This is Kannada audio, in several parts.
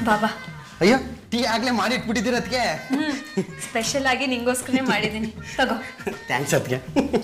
ಬಾಬಾ ಅಯ್ಯೋ ಟೀ ಆಗ್ಲೇ ಮಾಡಿ ಇಟ್ಬಿಟ್ಟಿದ್ದೀರ ಅದಕ್ಕೆ ಹ್ಮ್ ಸ್ಪೆಷಲ್ ಆಗಿ ನಿಂಗೋಸ್ಕರನೇ ಮಾಡಿದ್ದೀನಿ ತಗೋ ಥ್ಯಾಂಕ್ಸ್ ಅದಕ್ಕೆ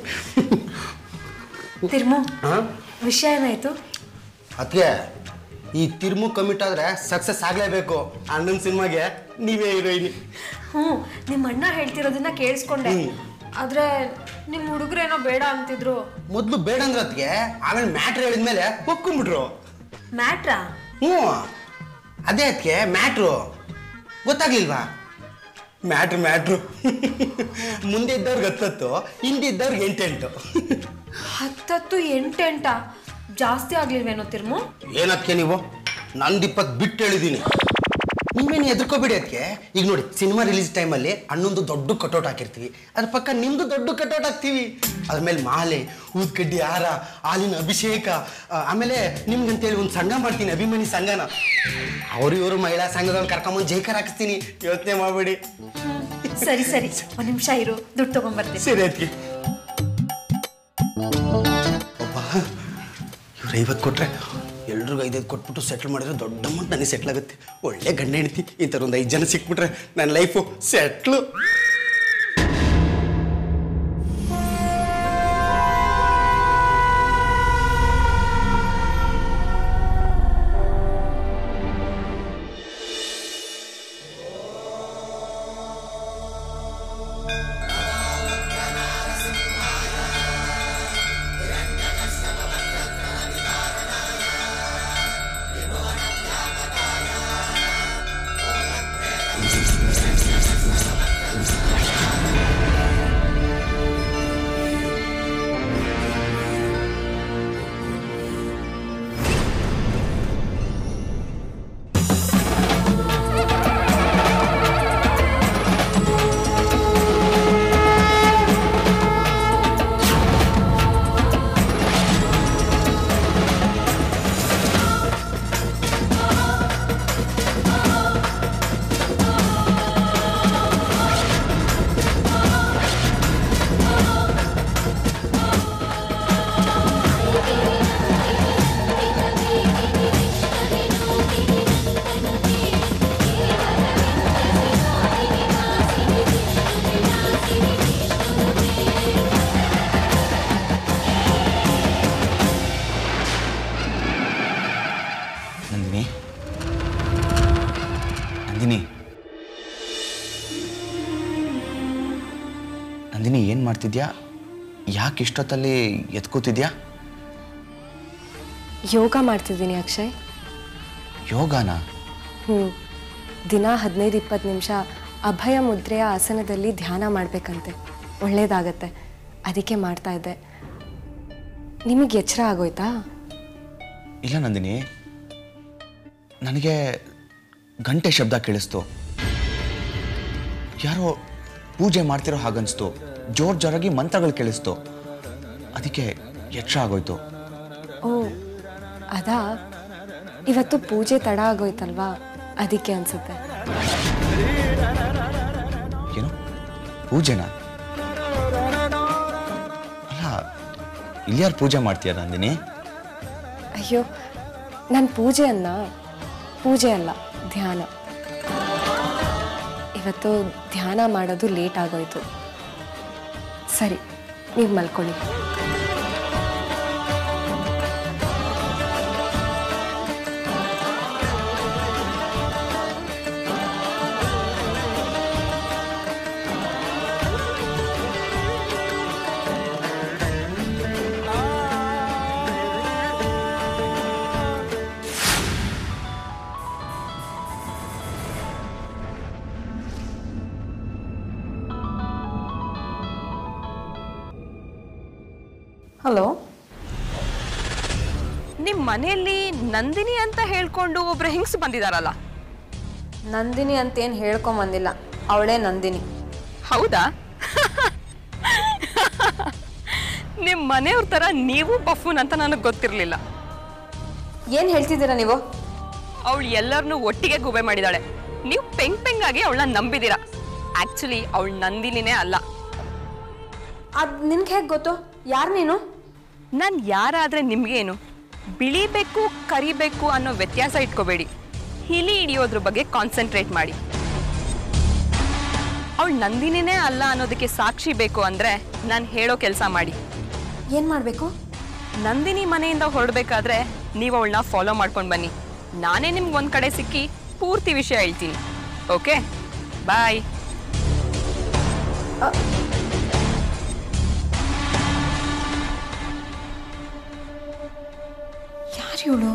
ತಿರ್ಮು ಹಾಂ ವಿಷಯ ಏನಾಯ್ತು ಅದಕ್ಕೆ ಈ ತಿರ್ಮು ಕಮಿಟ್ ಆದ್ರೆ ಸಕ್ಸಸ್ ಆಗ್ಲೇಬೇಕು ಅಣ್ಣನ ಸಿನಿಮಾಗೆ ನೀವೇ ಹೀರೋಯಿನಿ ಹ್ಞೂ ನಿಮ್ಮ ಅಣ್ಣ ಹೇಳ್ತಿರೋದನ್ನ ಕೇಳಿಸ್ಕೊಂಡೆ ಹ್ಮ್. ಆದ್ರೆ ನಿಮ್ಮ ಹುಡುಗರೇನೋ ಬೇಡ ಅಂತಿದ್ರು ಮೊದಲು ಬೇಡ ಅಂದ್ರೆ ಅದಕ್ಕೆ ಆಮೇಲೆ ಮ್ಯಾಟ್ರ್ ಹೇಳಿದ್ಮೇಲೆ ಒಪ್ಕೊಂಡ್ಬಿಟ್ರು ಮ್ಯಾಟ್ರಾ ಹ್ಞೂ ಅದೇ ಅದಕ್ಕೆ ಮ್ಯಾಟ್ರು ಗೊತ್ತಾಗ್ಲಿಲ್ವಾ ಮ್ಯಾಟ್ರು ಮ್ಯಾಟ್ರು ಮುಂದೆ ಇದ್ದವ್ರಿಗೆ ಹತ್ತತ್ತು ಹಿಂದೆ ಇದ್ದವ್ರಿಗೆ ಎಂಟೆಂಟು ಹತ್ತತ್ತು ಎಂಟೆಂಟಾ ಜಾಸ್ತಿ ಆಗ್ಲಿಲ್ವೇನೋ ತಿರ್ಮು ಏನದಕ್ಕೆ ನೀವು ನಂದು ಇಪ್ಪತ್ತು ಬಿಟ್ಟು ಹೇಳಿದ್ದೀನಿ ನೀವೇನು ಎದ್ಕೋಬೇಡಿ ಅದಕ್ಕೆ ಈಗ ನೋಡಿ ಸಿನಿಮಾ ರಿಲೀಸ್ ಟೈಮಲ್ಲಿ ಅಣ್ಣೊಂದು ದೊಡ್ಡ ಕಟೌಟ್ ಹಾಕಿರ್ತೀವಿ ಅದ್ರ ಪಕ್ಕ ನಿಮ್ದು ದೊಡ್ಡ ಕಟೌಟ್ ಹಾಕ್ತೀವಿ ಅದ್ರ ಮೇಲೆ ಮಾಲೆ ಊದ್ಕಡ್ಡಿ ಹಾರ ಹಾಲಿನ ಅಭಿಷೇಕ ಆ, ಆಮೇಲೆ ನಿಮ್ಗಂತೇಳಿ ಒಂದು ಸಂಘ ಮಾಡ್ತೀನಿ ಅಭಿಮಾನಿ ಸಂಘನ ಅವರು ಇವರು ಮಹಿಳಾ ಸಂಘದವ್ರು ಕರ್ಕೊಂಬಂದು ಜೈಕರ್ ಹಾಕಿಸ್ತೀನಿ ಯೋಚನೆ ಮಾಡಬೇಡಿ ಸರಿ ಸರಿ ಒಂದ್ ನಿಮಿಷ ಇರು ದುಡ್ಡು ತಗೊಂಡ್ಬರ್ತೀನಿ ಸರಿ ಅದಕ್ಕೆ ಒಬ್ಬ ಇವ್ರು ಐವತ್ತು ಕೊಟ್ರೆ ಎಲ್ರಿಗೂ ಐದೈದು ಕೊಟ್ಬಿಟ್ಟು ಸೆಟ್ಲ್ ಮಾಡಿದ್ರೆ ದೊಡ್ಡ ಅಮೌಂಟ್ ನನಗೆ ಸೆಟ್ಲ್ ಆಗುತ್ತೆ ಒಳ್ಳೆ ಗಂಡ ಹೆಂಡ್ತಿ ಈ ಥರ ಒಂದು ಐದು ಜನ ಸಿಕ್ಬಿಟ್ರೆ ನನ್ನ ಲೈಫು ಸೆಟ್ಲು ನಂದಿನಿ ನಂದಿನಿ ನಂದಿನಿ ಏನು ಮಾಡ್ತಿದ್ಯಾ ಯಾಕೆ ಇಷ್ಟೊತ್ತಲ್ಲಿ ಎತ್ಕೋತಿದ್ಯಾ ಯೋಗ ಮಾಡ್ತಿದ್ದೀನಿ ಅಕ್ಷಯ್ ಯೋಗಾನ ಹ್ಞೂ ದಿನ ಹದಿನೈದು ಇಪ್ಪತ್ತು ನಿಮಿಷ ಅಭಯ ಮುದ್ರೆಯ ಆಸನದಲ್ಲಿ ಧ್ಯಾನ ಮಾಡಬೇಕಂತೆ ಒಳ್ಳೇದಾಗತ್ತೆ ಅದಕ್ಕೆ ಮಾಡ್ತಾ ಇದ್ದೆ ನಿಮಗೆ ಎಚ್ಚರ ಆಗೋಯ್ತಾ ಇಲ್ಲ ನಂದಿನಿ ನನಗೆ ಗಂಟೆ ಶಬ್ದ ಕೇಳಿಸ್ತು ಯಾರೋ ಪೂಜೆ ಮಾಡ್ತಿರೋ ಹಾಗನ್ಸ್ತು ಜೋರ್ ಜೋರಾಗಿ ಮಂತ್ರಗಳು ಕೇಳಿಸ್ತು ಅದಕ್ಕೆ ಎಚ್ಚರ ಆಗೋಯ್ತು ಓ ಅದಾ ಇವತ್ತು ಪೂಜೆ ತಡ ಆಗೋಯ್ತಲ್ವಾ ಅದಕ್ಕೆ ಅನ್ಸುತ್ತೆ ಏನು ಪೂಜೆನಾ ಅಲ್ಲ ಇಲ್ಯಾರು ಪೂಜೆ ಮಾಡ್ತೀಯ ನಂದಿನಿ ಅಯ್ಯೋ ನನ್ನ ಪೂಜೆ ಅನ್ನ ಪೂಜೆ ಅಲ್ಲ ಧ್ಯಾನ ಇವತ್ತು ಧ್ಯಾನ ಮಾಡೋದು ಲೇಟ್ ಆಗೋಯ್ತು ಸರಿ ನೀವು ಮಲ್ಕೊಳ್ಳಿ ಹಲೋ ನಿಮ್ ಮನೆಯಲ್ಲಿ ನಂದಿನಿ ಅಂತ ಹೇಳ್ಕೊಂಡು ಒಬ್ರು ಹೆಂಗ್ಸ್ ಬಂದಿದಾರಲ್ಲ ನಂದಿನಿ ಅಂತೇನು ಹೇಳ್ಕೊಂಬಂದಿಲ್ಲ ಅವಳೇ ನಂದಿನಿ ಹೌದಾ ನಿಮ್ ಮನೆಯವ್ರ ತರ ನೀವು ಬಫೂನ್ ಅಂತ ನನಗೆ ಗೊತ್ತಿರ್ಲಿಲ್ಲ ಏನು ಹೇಳ್ತಿದ್ದೀರಾ ನೀವು ಅವಳು ಎಲ್ಲರನ್ನೂ ಒಟ್ಟಿಗೆ ಗುಬೆ ಮಾಡಿದಾಳೆ ನೀವು ಪೆಂಗ್ ಪೆಂಗ್ ಆಗಿ ಅವಳನ್ನ ನಂಬಿದೀರಾ ಆಕ್ಚುಲಿ ಅವಳು ನಂದಿನಿನೇ ಅಲ್ಲ ಅದು ನಿನ್ಗೆ ಹೇಗೆ ಗೊತ್ತು ಯಾರು ನೀನು ನಾನು ಯಾರಾದ್ರೆ ನಿಮ್ಗೇನು ಬಿಳಿಬೇಕು ಕರಿಬೇಕು ಅನ್ನೋ ವ್ಯತ್ಯಾಸ ಇಟ್ಕೋಬೇಡಿ ಇಲಿ ಹಿಡಿಯೋದ್ರ ಬಗ್ಗೆ ಕಾನ್ಸಂಟ್ರೇಟ್ ಮಾಡಿ ಅವಳು ನಂದಿನಿನೇ ಅಲ್ಲ ಅನ್ನೋದಕ್ಕೆ ಸಾಕ್ಷಿ ಬೇಕು ಅಂದ್ರೆ ನಾನು ಹೇಳೋ ಕೆಲಸ ಮಾಡಿ ಏನು ಮಾಡಬೇಕು ನಂದಿನಿ ಮನೆಯಿಂದ ಹೊರಡ್ಬೇಕಾದ್ರೆ ನೀವು ಅವಳನ್ನ ಫಾಲೋ ಮಾಡ್ಕೊಂಡು ಬನ್ನಿ ನಾನೇ ನಿಮ್ಗೆ ಒಂದು ಕಡೆ ಸಿಕ್ಕಿ ಪೂರ್ತಿ ವಿಷಯ ಹೇಳ್ತೀನಿ ಓಕೆ ಬಾಯ್ ಯಾರು ಇವಳು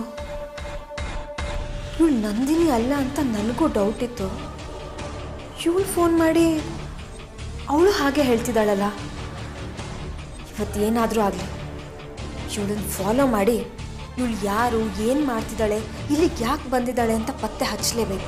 ಇವಳು ನಂದಿನಿ ಅಲ್ಲ ಅಂತ ನನಗೂ ಡೌಟ್ ಇತ್ತು ಇವಳು ಫೋನ್ ಮಾಡಿ ಅವಳು ಹಾಗೆ ಹೇಳ್ತಿದ್ದಾಳಲ್ಲ ಇವತ್ತೇನಾದರೂ ಆಗಲಿ ಇವಳನ್ನ ಫಾಲೋ ಮಾಡಿ ಇವಳು ಯಾರು ಏನು ಮಾಡ್ತಿದ್ದಾಳೆ ಇಲ್ಲಿಗೆ ಯಾಕೆ ಬಂದಿದ್ದಾಳೆ ಅಂತ ಪತ್ತೆ ಹಚ್ಚಲೇಬೇಕು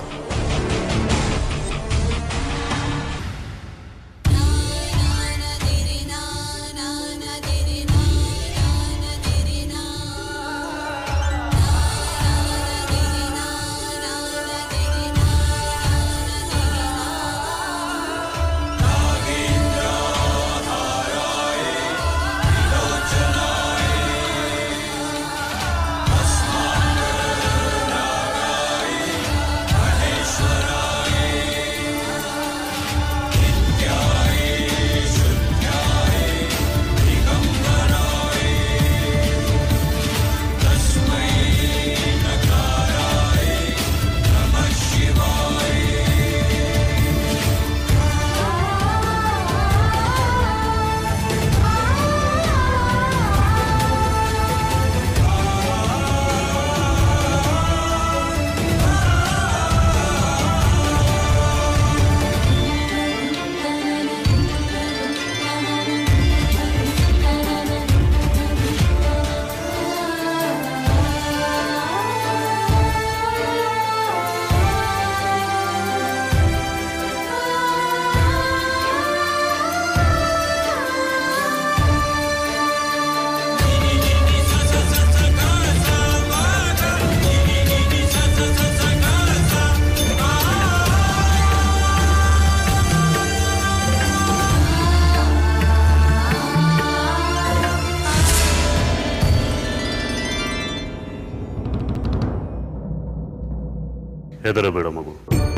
ಹೆದರಬೇಡ ಮಗು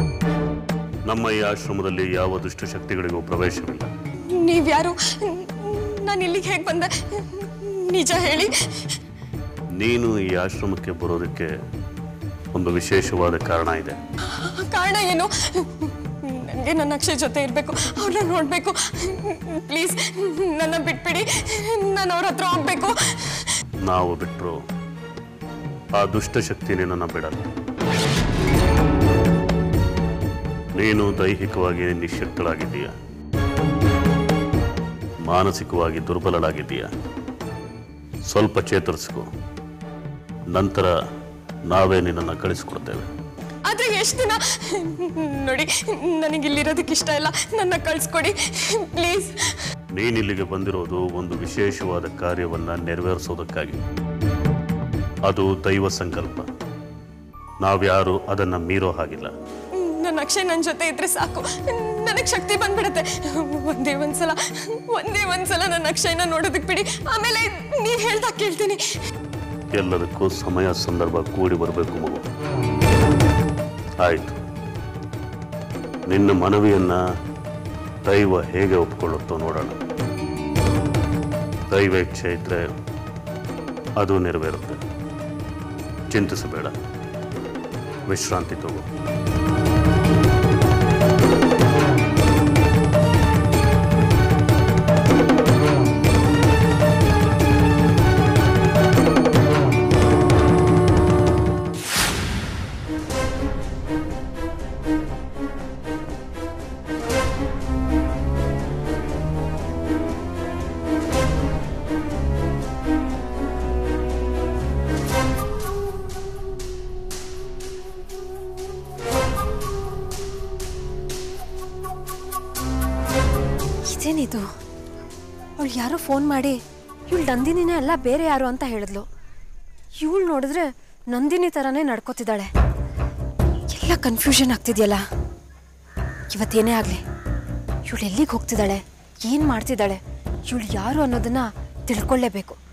ನಮ್ಮ ಈ ಆಶ್ರಮದಲ್ಲಿ ಯಾವ ದುಷ್ಟಶಕ್ತಿಗಳಿಗೂ ಪ್ರವೇಶವಿಲ್ಲ ನೀವ್ಯಾರು ನಾನು ಇಲ್ಲಿಗೆ ಹೇಗೆ ಬಂದೆ ನಿಜ ಹೇಳಿ ನೀನು ಈ ಆಶ್ರಮಕ್ಕೆ ಬರೋದಕ್ಕೆ ಒಂದು ವಿಶೇಷವಾದ ಕಾರಣ ಇದೆ ಕಾರಣ ಏನು ನನಗೆ ನನ್ನ ಅಕ್ಷಯ್ ಜೊತೆ ಇರಬೇಕು ಅವ್ರನ್ನ ನೋಡಬೇಕು ಪ್ಲೀಸ್ ನನ್ನ ಬಿಟ್ಬಿಡಿ ನಾನು ಅವ್ರ ಹತ್ರ ಹೋಗ್ಬೇಕು ನಾವು ಬಿಟ್ಟರು ಆ ದುಷ್ಟಶಕ್ತಿ ನಿನ್ನನ್ನು ಬಿಡಲ್ಲ ನೀನು ದೈಹಿಕವಾಗಿ ನಿಶಕ್ತಳಾಗಿದ್ದೀಯ ಮಾನಸಿಕವಾಗಿ ದುರ್ಬಲಳಾಗಿದ್ದೀಯ ಸ್ವಲ್ಪ ಚೇತರಿಸ್ಕೊ ನಂತರ ನಾವೇ ನಿನ್ನನ್ನು ಕಳಿಸ್ಕೊಡ್ತೇವೆ ಆದ್ರೆ ಎಷ್ಟು ದಿನ ನೋಡಿ ನನಗೆ ಇಲ್ಲಿರೋದಕ್ಕೆ ಇಷ್ಟ ಇಲ್ಲ ನನ್ನ ಕಳ್ಸ್ಕೊಡಿ ಪ್ಲೀಸ್ ನೀನಿಲ್ಲಿಗೆ ಬಂದಿರೋದು ಒಂದು ವಿಶೇಷವಾದ ಕಾರ್ಯವನ್ನ ನೆರವೇರಿಸೋದಕ್ಕಾಗಿ ಅದು ದೈವ ಸಂಕಲ್ಪ ನಾವ್ಯಾರು ಅದನ್ನ ಮೀರೋ ಹಾಗಿಲ್ಲ ನನ್ನ ಅಕ್ಷಯ್ ನನ್ನ ಜೊತೆ ಇದ್ರೆ ಸಾಕು ನನಗೆ ಶಕ್ತಿ ಬಂದ್ಬಿಡುತ್ತೆ ಒಂದೇ ಒಂದ್ಸಲ ಒಂದೇ ಒಂದ್ಸಲ ನನ್ನ ಅಕ್ಷಯ್ನ ನೋಡೋದಕ್ಕೆ ಬಿಡಿ ಆಮೇಲೆ ನೀವ್ ಹೇಳ್ದಾಗ ಕೇಳ್ತೀನಿ ಎಲ್ಲದಕ್ಕೂ ಸಮಯ ಸಂದರ್ಭ ಕೂಡಿ ಬರಬೇಕು ಮಗು ಆಯ್ತು ನಿನ್ನ ಮನವಿಯನ್ನ ದೈವ ಹೇಗೆ ಒಪ್ಕೊಳ್ಳುತ್ತೋ ನೋಡೋಣ ದೈವ ಇಚ್ಛೆ ಇದ್ರೆ ಅದು ನೆರವೇರುತ್ತೆ ಚಿಂತಿಸಬೇಡ ವಿಶ್ರಾಂತಿ ತಗೋ ಇದೇನಿದು ಅವಳು ಯಾರೋ ಫೋನ್ ಮಾಡಿ ಇವಳು ನಂದಿನಿನೇ ಅಲ್ಲ ಬೇರೆ ಯಾರು ಅಂತ ಹೇಳಿದ್ಲು ಇವಳು ನೋಡಿದ್ರೆ ನಂದಿನಿ ಥರನೇ ನಡ್ಕೋತಿದ್ದಾಳೆ ಎಲ್ಲ ಕನ್ಫ್ಯೂಷನ್ ಆಗ್ತಿದೆಯಲ್ಲ ಇವತ್ತೇನೇ ಆಗಲಿ ಇವಳು ಎಲ್ಲಿಗೆ ಹೋಗ್ತಿದ್ದಾಳೆ ಏನು ಮಾಡ್ತಿದ್ದಾಳೆ ಇವಳು ಯಾರು ಅನ್ನೋದನ್ನ ತಿಳ್ಕೊಳ್ಳೇಬೇಕು